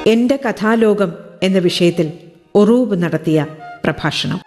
എന്റെ കഥാലോകം എന്ന വിഷയത്തിൽ ഒറൂബ് നടത്തിയ പ്രഭാഷണം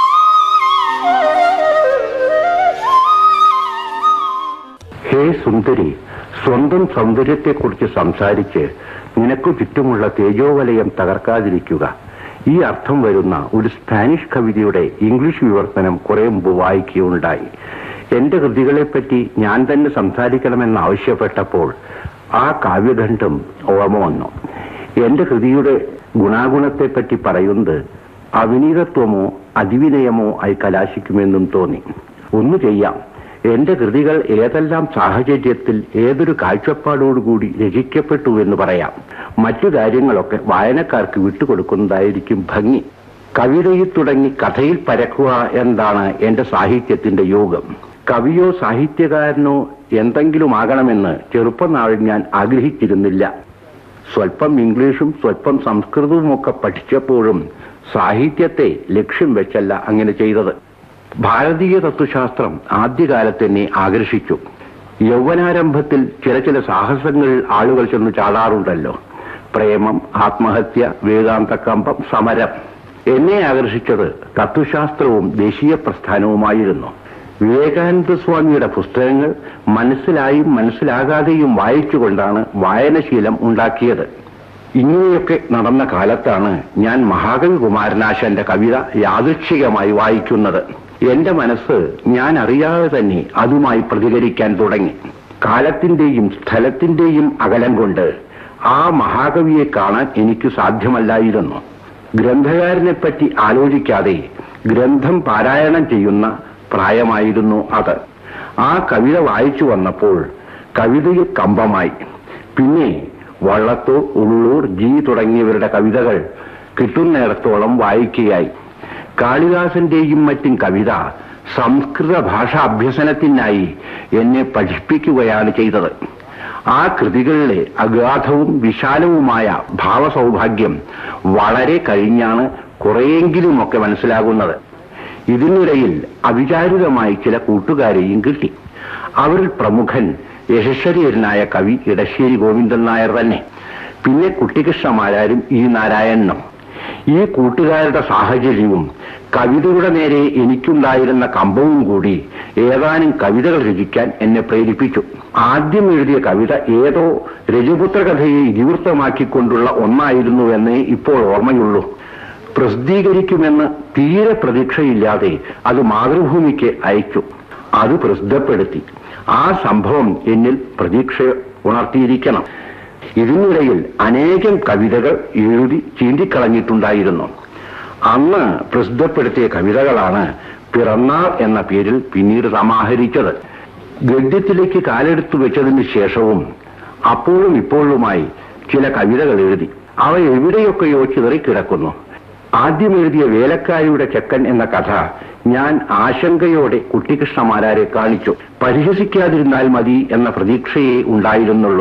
ഹേ സുന്ദരി സ്വന്തം സൗന്ദര്യത്തെക്കുറിച്ച് സംസാരിച്ച് നിനക്കു ചുറ്റുമുള്ള തേജോവലയം തകർക്കാതിരിക്കുക ഈ അർത്ഥം വരുന്ന ഒരു സ്പാനിഷ് കവിതയുടെ ഇംഗ്ലീഷ് വിവർത്തനം കുറെ മുമ്പ് വായിക്കുകയുണ്ടായി എന്റെ കൃതികളെപ്പറ്റി ഞാൻ തന്നെ സംസാരിക്കണമെന്ന് ആവശ്യപ്പെട്ടപ്പോൾ ആ കാവ്യഖണ്ഡം ഓർമ്മ വന്നു എന്റെ കൃതിയുടെ ഗുണാഗുണത്തെപ്പറ്റി പറയുന്നത് അവിനീതത്വമോ അതിവിനയമോ ആയി കലാശിക്കുമെന്നും തോന്നി ഒന്നു ചെയ്യാം എന്റെ കൃതികൾ ഏതെല്ലാം സാഹചര്യത്തിൽ ഏതൊരു കാഴ്ചപ്പാടോടുകൂടി രചിക്കപ്പെട്ടു എന്ന് പറയാം മറ്റു കാര്യങ്ങളൊക്കെ വായനക്കാർക്ക് വിട്ടുകൊടുക്കുന്നതായിരിക്കും ഭംഗി കവിതയിൽ തുടങ്ങി കഥയിൽ പരക്കുക എന്താണ് എന്റെ സാഹിത്യത്തിന്റെ യോഗം കവിയോ സാഹിത്യകാരനോ എന്തെങ്കിലും ആകണമെന്ന് ചെറുപ്പനാളിൽ ഞാൻ ആഗ്രഹിച്ചിരുന്നില്ല സ്വല്പം ഇംഗ്ലീഷും സ്വല്പം സംസ്കൃതവും ഒക്കെ പഠിച്ചപ്പോഴും സാഹിത്യത്തെ ലക്ഷ്യം വെച്ചല്ല അങ്ങനെ ചെയ്തത് ഭാരതീയ തത്വശാസ്ത്രം ആദ്യകാലത്ത് എന്നെ ആകർഷിച്ചു യൗവനാരംഭത്തിൽ ചില ചില സാഹസങ്ങളിൽ ആളുകൾ ചെന്ന് ചാടാറുണ്ടല്ലോ പ്രേമം ആത്മഹത്യ വേദാന്തകമ്പം സമരം എന്നെ ആകർഷിച്ചത് തത്വശാസ്ത്രവും ദേശീയ പ്രസ്ഥാനവുമായിരുന്നു വിവേകാനന്ദ സ്വാമിയുടെ പുസ്തകങ്ങൾ മനസ്സിലായും മനസ്സിലാകാതെയും വായിച്ചുകൊണ്ടാണ് വായനശീലം ഉണ്ടാക്കിയത് ഇങ്ങനെയൊക്കെ നടന്ന കാലത്താണ് ഞാൻ മഹാകവി കുമാരനാശന്റെ കവിത യാദൃച്ഛികമായി വായിക്കുന്നത് എന്റെ മനസ്സ് ഞാൻ അറിയാതെ തന്നെ അതുമായി പ്രതികരിക്കാൻ തുടങ്ങി കാലത്തിന്റെയും സ്ഥലത്തിന്റെയും അകലം കൊണ്ട് ആ മഹാകവിയെ കാണാൻ എനിക്ക് സാധ്യമല്ലായിരുന്നു ഗ്രന്ഥകാരനെ പറ്റി ആലോചിക്കാതെ ഗ്രന്ഥം പാരായണം ചെയ്യുന്ന പ്രായമായിരുന്നു അത് ആ കവിത വായിച്ചു വന്നപ്പോൾ കവിതയിൽ കമ്പമായി പിന്നെ വള്ളത്തൂർ ഉള്ളൂർ ജി തുടങ്ങിയവരുടെ കവിതകൾ കിട്ടുന്നിടത്തോളം വായിക്കുകയായി കാളിദാസന്റെയും മറ്റും കവിത സംസ്കൃത ഭാഷാ അഭ്യസനത്തിനായി എന്നെ പഠിപ്പിക്കുകയാണ് ചെയ്തത് ആ കൃതികളിലെ അഗാധവും വിശാലവുമായ ഭാവസൗഭാഗ്യം വളരെ കഴിഞ്ഞാണ് കുറെയെങ്കിലുമൊക്കെ മനസ്സിലാകുന്നത് ഇതിനിടയിൽ അവിചാരിതമായി ചില കൂട്ടുകാരെയും കിട്ടി അവരിൽ പ്രമുഖൻ യശസ്വരീയനായ കവി ഇടശ്ശേരി ഗോവിന്ദൻ നായർ തന്നെ പിന്നെ കുട്ടികൃഷ്ണമാരാരും ഈ നാരായണനും ഈ കൂട്ടുകാരുടെ സാഹചര്യവും കവിതയുടെ നേരെ എനിക്കുണ്ടായിരുന്ന കമ്പവും കൂടി ഏതാനും കവിതകൾ രചിക്കാൻ എന്നെ പ്രേരിപ്പിച്ചു ആദ്യം എഴുതിയ കവിത ഏതോ രജപുത്ര കഥയെ ഇതിവൃത്തമാക്കിക്കൊണ്ടുള്ള ഒന്നായിരുന്നുവെന്നേ ഇപ്പോൾ ഓർമ്മയുള്ളൂ പ്രസിദ്ധീകരിക്കുമെന്ന് തീരെ പ്രതീക്ഷയില്ലാതെ അത് മാതൃഭൂമിക്ക് അയച്ചു അത് പ്രസിദ്ധപ്പെടുത്തി ആ സംഭവം എന്നിൽ പ്രതീക്ഷ ഉണർത്തിയിരിക്കണം ഇതിനിടയിൽ അനേകം കവിതകൾ എഴുതി ചീന്തിക്കളഞ്ഞിട്ടുണ്ടായിരുന്നു അന്ന് പ്രസിദ്ധപ്പെടുത്തിയ കവിതകളാണ് പിറന്നാൾ എന്ന പേരിൽ പിന്നീട് സമാഹരിച്ചത് ഗദ്യത്തിലേക്ക് കാലെടുത്തു വെച്ചതിന് ശേഷവും അപ്പോഴും ഇപ്പോഴുമായി ചില കവിതകൾ എഴുതി അവ എവിടെയൊക്കെയോ ചിതറിക്കിടക്കുന്നു ആദ്യം എഴുതിയ വേലക്കാരിയുടെ ചെക്കൻ എന്ന കഥ ഞാൻ ആശങ്കയോടെ കുട്ടികൃഷ്ണമാരാരെ കാണിച്ചു പരിഹസിക്കാതിരുന്നാൽ മതി എന്ന പ്രതീക്ഷയെ ഉണ്ടായിരുന്നുള്ളൂ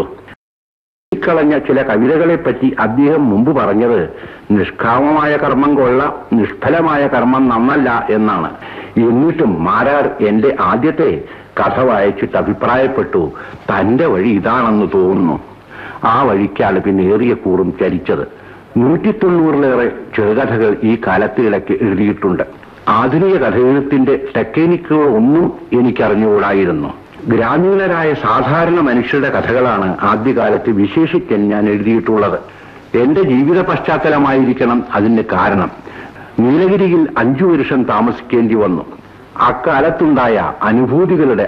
കളഞ്ഞ ചില കവിതകളെപ്പറ്റി അദ്ദേഹം മുമ്പ് പറഞ്ഞത് നിഷ്കാമമായ കർമ്മം കൊള്ള നിഷ്ഫലമായ കർമ്മം നന്നല്ല എന്നാണ് എന്നിട്ടും മാരാർ എന്റെ ആദ്യത്തെ കഥ വായിച്ചിട്ട് അഭിപ്രായപ്പെട്ടു തന്റെ വഴി ഇതാണെന്ന് തോന്നുന്നു ആ വഴിക്കാണ് പിന്നെ ഏറിയ കൂറും ചരിച്ചത് നൂറ്റി തൊണ്ണൂറിലേറെ ചെറുകഥകൾ ഈ കാലത്തിനിടയ്ക്ക് എഴുതിയിട്ടുണ്ട് ആധുനിക കഥയെഴുത്തിന്റെ ടെക്നിക്കുകൾ ഒന്നും എനിക്കറിഞ്ഞുകൂടായിരുന്നു ഗ്രാമീണരായ സാധാരണ മനുഷ്യരുടെ കഥകളാണ് ആദ്യകാലത്ത് വിശേഷിക്കാൻ ഞാൻ എഴുതിയിട്ടുള്ളത് എന്റെ ജീവിത പശ്ചാത്തലമായിരിക്കണം അതിന് കാരണം നീലഗിരിയിൽ അഞ്ചു വർഷം താമസിക്കേണ്ടി വന്നു അക്കാലത്തുണ്ടായ അനുഭൂതികളുടെ